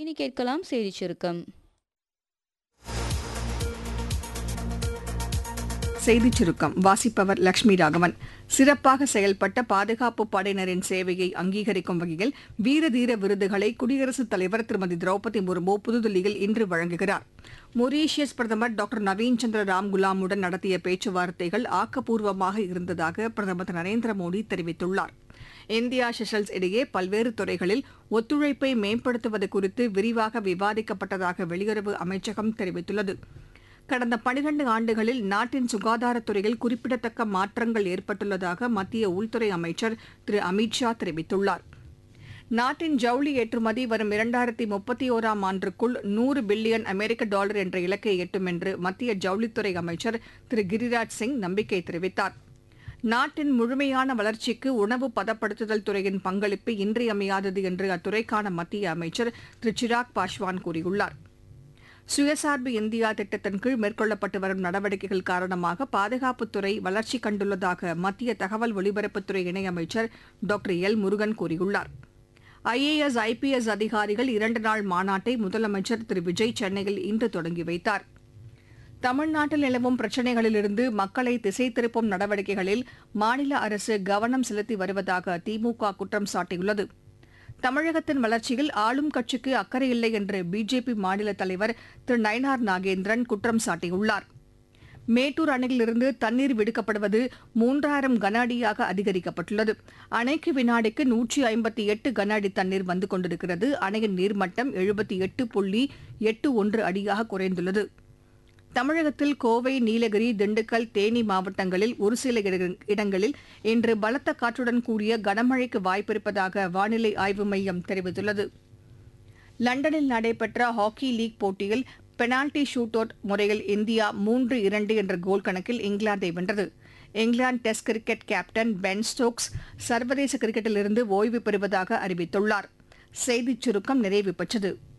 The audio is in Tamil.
இனி கேட்கலாம் செய்திச் சுருக்கம் செய்திச் சுருக்கம் வாசிப்பவர் லட்சுமி ராகவன் சிறப்பாக செயல்பட்ட பாதுகாப்பு படையினரின் சேவையை அங்கீகரிக்கும் வகையில் வீர தீர விருதுகளை குடியரசுத் தலைவர் திருமதி திரௌபதி முர்மு புதுதில்லியில் இன்று வழங்குகிறார் மொரீஷியஸ் பிரதமர் டாக்டர் நவீன் சந்திர ராம்குலாமுடன் நடத்திய பேச்சுவார்த்தைகள் ஆக்கப்பூர்வமாக இருந்ததாக பிரதமர் திரு நரேந்திர மோடி தெரிவித்துள்ளார் இந்தியா செஷல்ஸ் இடையே பல்வேறு துறைகளில் ஒத்துழைப்பை மேம்படுத்துவது குறித்து விரிவாக விவாதிக்கப்பட்டதாக வெளியுறவு அமைச்சகம் தெரிவித்துள்ளது கடந்த பனிரண்டு ஆண்டுகளில் நாட்டின் சுகாதாரத்துறையில் குறிப்பிடத்தக்க மாற்றங்கள் ஏற்பட்டுள்ளதாக மத்திய உள்துறை அமைச்சர் திரு அமித் ஷா தெரிவித்துள்ளார் நாட்டின் ஜவுளி ஏற்றுமதி வரும் இரண்டாயிரத்தி முப்பத்தி ஓராம் ஆண்டுக்குள் நூறு பில்லியன் அமெரிக்க டாலர் என்ற இலக்கை எட்டும் என்று மத்திய ஜவுளித்துறை அமைச்சர் திரு கிரிராஜ் சிங் நம்பிக்கை தெரிவித்தார் நாட்டின் முழுமையான வளர்ச்சிக்கு உணவு பதப்படுத்துதல் துறையின் பங்களிப்பு இன்றியமையாதது என்று அத்துறைக்கான மத்திய அமைச்சர் திரு சிராக் பாஸ்வான் கூறியுள்ளார் சுயசார்பு இந்தியா திட்டத்தின் கீழ் மேற்கொள்ளப்பட்டு வரும் நடவடிக்கைகள் காரணமாக பாதுகாப்புத்துறை வளர்ச்சி கண்டுள்ளதாக மத்திய தகவல் ஒலிபரப்புத்துறை இணையமைச்சர் டாக்டர் எல் முருகன் கூறியுள்ளார் ஐஏஎஸ் ஐபிஎஸ் அதிகாரிகள் இரண்டு நாள் மாநாட்டை முதலமைச்சர் திரு விஜய் சென்னையில் இன்று தொடங்கி வைத்தார் தமிழ்நாட்டில் நிலவும் பிரச்சினைகளிலிருந்து மக்களை திசை திருப்பும் நடவடிக்கைகளில் மாநில அரசு கவனம் செலுத்தி வருவதாக திமுக குற்றம் சாட்டியுள்ளது தமிழகத்தின் வளர்ச்சியில் ஆளும் கட்சிக்கு அக்கறை இல்லை என்று பிஜேபி மாநில தலைவர் திரு நயனார் நாகேந்திரன் குற்றம் சாட்டியுள்ளார் மேட்டூர் அணையிலிருந்து தண்ணீர் விடுக்கப்படுவது மூன்றாயிரம் கன அடியாக அதிகரிக்கப்பட்டுள்ளது அணைக்கு வினாடிக்கு நூற்றி ஐம்பத்தி எட்டு கன அடி தண்ணீர் வந்து கொண்டிருக்கிறது அணையின் நீர்மட்டம் எழுபத்தி எட்டு புள்ளி எட்டு ஒன்று அடியாக குறைந்துள்ளது தமிழகத்தில் கோவை நீலகிரி திண்டுக்கல் தேனி மாவட்டங்களில் ஒரு சில இட- இடங்களில் இன்று பலத்த காற்றுடன் கூடிய கனமழைக்கு வாய்ப்பிருப்பதாக வானிலை ஆய்வு மையம் தெரிவித்துள்ளது லண்டனில் நடைபெற்ற ஹாக்கி லீக் போட்டியில் பெனால்டி ஷூட் அவுட் முறையில் இந்தியா மூன்று இரண்டு என்ற கோல் கணக்கில் இங்கிலாந்தை வென்றது England test cricket captain Ben Stokes சர்வதேச கிரிக்கெட்டிலிருந்து ஓய்வு பெறுவதாக அறிவித்துள்ளார் செய்திச் சுருக்கம் நிறைவு பெற்றது